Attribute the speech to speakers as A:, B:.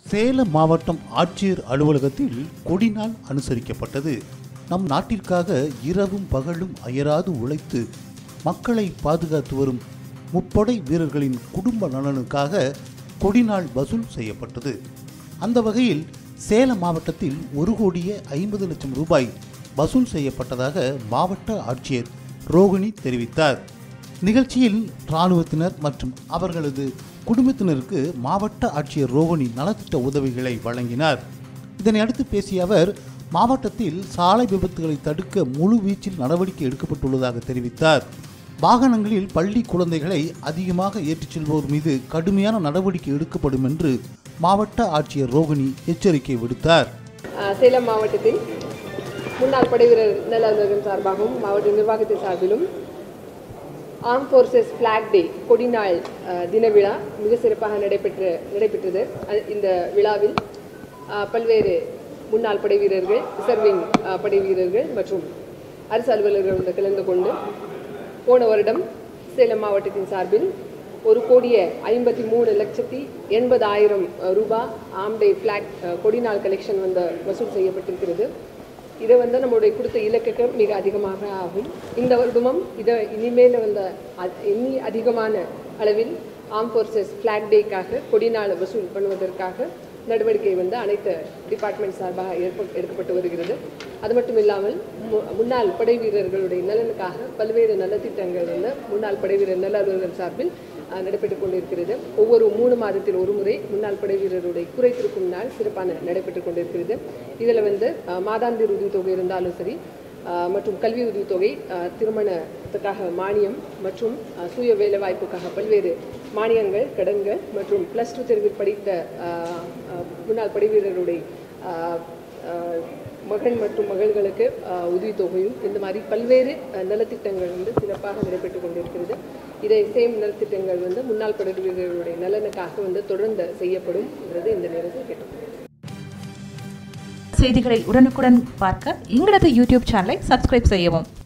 A: சேலம் மாவட்டம் ஆட்சியர் அலுவலகத்தில் கொடிநாள் அனுசரிக்கப்பட்டது நம் நாட்டிற்காக இரவும் பகலும் அயராது உழைத்து மக்களை பாதுகாத்து வரும் முப்படை வீரர்களின் குடும்ப நலனுக்காக கொடிநாள் வசூல் செய்யப்பட்டது அந்த வகையில் சேலம் மாவட்டத்தில் ஒரு கோடியே ஐம்பது லட்சம் ரூபாய் வசூல் செய்யப்பட்டதாக மாவட்ட ஆட்சியர் ரோகிணி தெரிவித்தார் நிகழ்ச்சியில் இராணுவத்தினர் மற்றும் அவர்களது குடும்பத்தினருக்கு மாவட்ட ஆட்சியர் ரோகிணி நலத்திட்ட உதவிகளை வழங்கினார் இதனை அடுத்து பேசிய அவர் மாவட்டத்தில் சாலை விபத்துகளை தடுக்க முழு வீச்சில் நடவடிக்கை எடுக்கப்பட்டுள்ளதாக தெரிவித்தார் வாகனங்களில் பள்ளி குழந்தைகளை அதிகமாக ஏற்றிச் செல்வோர் மீது கடுமையான நடவடிக்கை எடுக்கப்படும் என்று மாவட்ட ஆட்சியர் ரோகிணி எச்சரிக்கை விடுத்தார்
B: அஹ் சேலம் மாவட்டத்தில் முன்னாள் படைவீரர் நல அலுவலகம் சார்பாகவும் மாவட்ட நிர்வாகத்தின் சார்பிலும் ஆர்ம் ஃபோர்ஸஸ் ஃப்ளாக் டே கொடிநாள் அஹ், தின விழா மிக சிறப்பாக நடைபெற்று நடைபெற்றது அ- இந்த விழாவில் அஹ், பல்வேறு முன்னாள் படை வீரர்கள் ரிசர்விங் அஹ், படை வீரர்கள் மற்றும் அரசு அலுவலர்கள் வந்து கலந்து கொண்டு போன வருடம் சேலம் மாவட்டத்தின் சார்பில் ஒரு கோடியே ஐம்பத்தி மூணு லட்சத்தி எண்பதாயிரம் அஹ், ரூபாய் ஆம்டே ஃப்ளாக் கொடிநாள் கலெக்ஷன் வந்து வசூல் செய்யப்பட்டிருக்கிறது இதை வந்து நம்மளுடைய கொடுத்த இலக்குக்கு மிக அதிகமாக ஆகும் இந்த வருடமும் இதை இனிமேல் வந்து அ- இனி அதிகமான அளவில் ஆர்ம் ஃபோர்ஸஸ் ஃப்ளாக் டேக்காக கொடிநாள் வசூல் பண்ணுவதற்காக நடவடிக்கை வந்து அனைத்து டிபார்ட்மெண்ட் சார்பாக ஏற்ப- எடுக்கப்பட்டு வருகிறது அது மட்டும் இல்லாமல் மு- முன்னாள் படை வீரர்களுடைய நலனுக்காக பல்வேறு நலத்திட்டங்கள் வந்து முன்னாள் படை வீரர் நல அலுவலகம் சார்பில் அஹ், நடைபெற்றுக் கொண்டிருக்கிறது ஒவ்வொரு மூணு மாதத்தில் ஒரு முறை முன்னாள் படை வீரருடைய குறை திருக்கும் நாள் சிறப்பான நடைபெற்றுக் கொண்டிருக்கிறது இதில் வந்து அஹ், மாதாந்திர உதவித்தொகை இருந்தாலும் சரி அஹ், மற்றும் கல்வி உதவித்தொகை அஹ், திருமணத்துக்காக மானியம் மற்றும் அஹ், சுய வேலைவாய்ப்புக்காக பல்வேறு மானியங்கள் கடன்கள் மற்றும் ப்ளஸ் டூ தேர்வில் படித்த அஹ், அஹ், முன்னாள் படை வீரருடைய அஹ், அஹ், மகன் மற்றும் மகள்களுக்கு அஹ், உதவித்தொகையும் இந்த மாதிரி பல்வேறு அஹ், நலத்திட்டங்கள் வந்து சிறப்பாக நடைபெற்றுக் கொண்டிருக்கிறது இதை சேம் நலத்திட்டங்கள் வந்து முன்னாள் படை வீரர்களுடைய நலனுக்காக வந்து தொடர்ந்து செய்யப்படும் என்றது இந்த நேரத்தில் கேட்டுக்கொள்கிறேன்
C: செய்திகளை உடனுக்குடன் பார்க்க எங்களது யூடியூப் சேனலை சப்ஸ்கிரைப் செய்யவும்